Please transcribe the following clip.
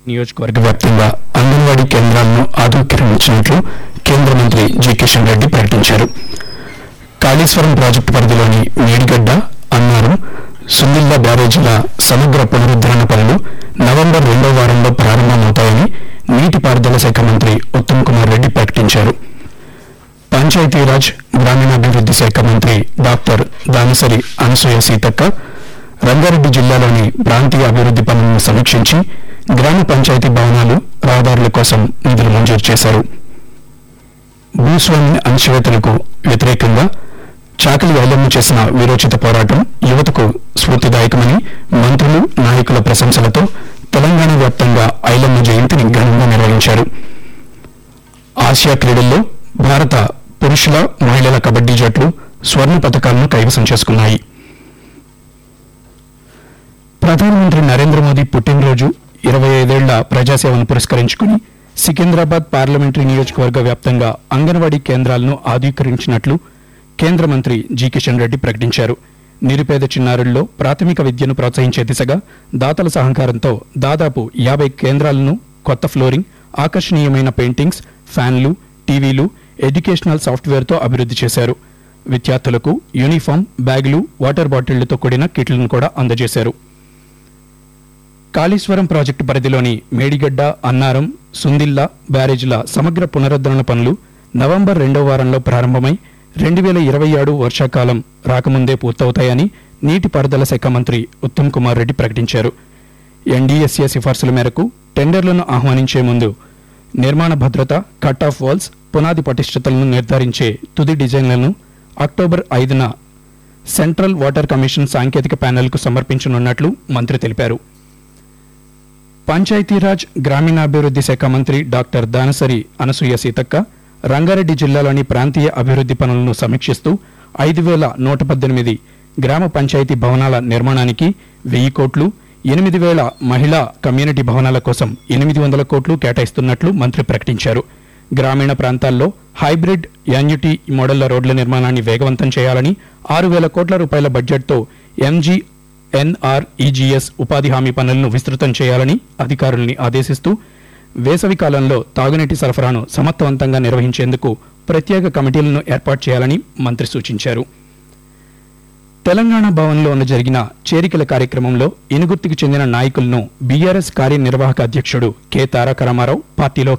నియోజకవర్గ వ్యాప్తంగా అంగన్వాడీ కేంద్రాలను ఆధునీకరించినట్లు కేంద్ర మంత్రి జి కిషన్ రెడ్డి ప్రకటించారు కాళేశ్వరం ప్రాజెక్టు పరిధిలోని మేడిగడ్డ అన్నారం సుందిల్ల బ్యారేజీల సమగ్ర పునరుద్ధరణ పనులు నవంబర్ రెండో వారంలో ప్రారంభమవుతాయని నీటిపారుదల శాఖ మంత్రి ఉత్తమ్ కుమార్ రెడ్డి ప్రకటించారు పంచాయతీరాజ్ గ్రామీణాభివృద్ధి శాఖ మంత్రి డాక్టర్ దానసరి అనసూయ సీతక్క రంగారెడ్డి జిల్లాలోని ప్రాంతీయ అభివృద్ధి పనులను సమీక్షించి గ్రామ పంచాయతీ భవనాలు రహదారుల కోసం నిధులు మంజూరు చేశారు భూస్వామి అణచివేతలకు వ్యతిరేకంగా చాకలి ఐలమ్మ చేసిన వీరోచిత పోరాటం యువతకు స్ఫూర్తిదాయకమని మంత్రులు నాయకుల ప్రశంసలతో తెలంగాణ వ్యాప్తంగా ఐలమ్మ జయంతిని ఘనంగా నిర్వహించారు ఆసియా క్రీడల్లో భారత పురుషుల మహిళల కబడ్డీ జట్లు స్వర్ణ పథకాలను కైవసం చేసుకున్నాయి ప్రధానమంత్రి నరేంద్ర మోదీ పుట్టినరోజు ఇరవై ఐదేళ్ల ప్రజాసేవను పురస్కరించుకుని సికింద్రాబాద్ పార్లమెంటరీ నియోజకవర్గ వ్యాప్తంగా అంగన్వాడీ కేంద్రాలను ఆధునీకరించినట్లు కేంద్ర మంత్రి జి కిషన్ రెడ్డి ప్రకటించారు నిరుపేద చిన్నారుల్లో ప్రాథమిక విద్యను ప్రోత్సహించే దిశగా దాతల సహకారంతో దాదాపు యాభై కేంద్రాలను కొత్త ఫ్లోరింగ్ ఆకర్షణీయమైన పెయింటింగ్స్ ఫ్యాన్లు టీవీలు ఎడ్యుకేషనల్ సాఫ్ట్వేర్తో అభివృద్ధి చేశారు విద్యార్థులకు యూనిఫామ్ బ్యాగులు వాటర్ బాటిళ్లతో కూడిన కిట్లను కూడా అందజేశారు కాళేశ్వరం ప్రాజెక్టు పరిధిలోని మేడిగడ్డ అన్నారం సుందిల్ల బ్యారేజీల సమగ్ర పునరుద్ధరణ పనులు నవంబర్ రెండో వారంలో ప్రారంభమై రెండు వేల ఇరవై ఏడు వర్షాకాలం రాకముందే పూర్తవుతాయని నీటిపారుదల శాఖ మంత్రి ఉత్తమ్ కుమార్ రెడ్డి ప్రకటించారు ఎన్డీఎస్ఏ సిఫార్సుల మేరకు టెండర్లను ఆహ్వానించే ముందు నిర్మాణ భద్రత కట్ ఆఫ్ వాల్స్ పునాది పటిష్టతలను నిర్ధారించే తుది డిజైన్లను అక్టోబర్ ఐదున సెంట్రల్ వాటర్ కమిషన్ సాంకేతిక ప్యానెల్కు సమర్పించనున్నట్లు మంత్రి తెలిపారు పంచాయతీరాజ్ గ్రామీణాభివృద్ధి శాఖ మంత్రి డాక్టర్ దానసరి అనసూయ సీతక్క రంగారెడ్డి జిల్లాలోని ప్రాంతీయ అభివృద్ధి పనులను సమీక్షిస్తూ ఐదు వేల నూట పద్దెనిమిది గ్రామ పంచాయతీ భవనాల నిర్మాణానికి వెయ్యి కోట్లు ఎనిమిది వేల మహిళా కమ్యూనిటీ భవనాల కోసం ఎనిమిది వందల కోట్లు కేటాయిస్తున్నట్లు మంత్రి ప్రకటించారు గ్రామీణ ప్రాంతాల్లో హైబ్రిడ్ యాన్యుటీ మోడళ్ల రోడ్ల నిర్మాణాన్ని వేగవంతం చేయాలని ఆరు వేల కోట్ల రూపాయల బడ్జెట్తో ఎంజీ ఎన్ఆర్ఈజీఎస్ ఉపాధి హామీ పనులను విస్తృతం చేయాలని అధికారుల్ని ఆదేశిస్తూ వేసవి కాలంలో తాగునీటి సరఫరాను సమర్థవంతంగా నిర్వహించేందుకు ప్రత్యేక కమిటీలను ఏర్పాటు చేయాలని మంత్రి సూచించారు తెలంగాణ భవన్లో ఉన్న జరిగిన చేరికల కార్యక్రమంలో ఇనుగుర్తికి చెందిన నాయకులను బీఆర్ఎస్ కార్యనిర్వాహక అధ్యక్షుడు కె తారక రామారావు పార్టీలో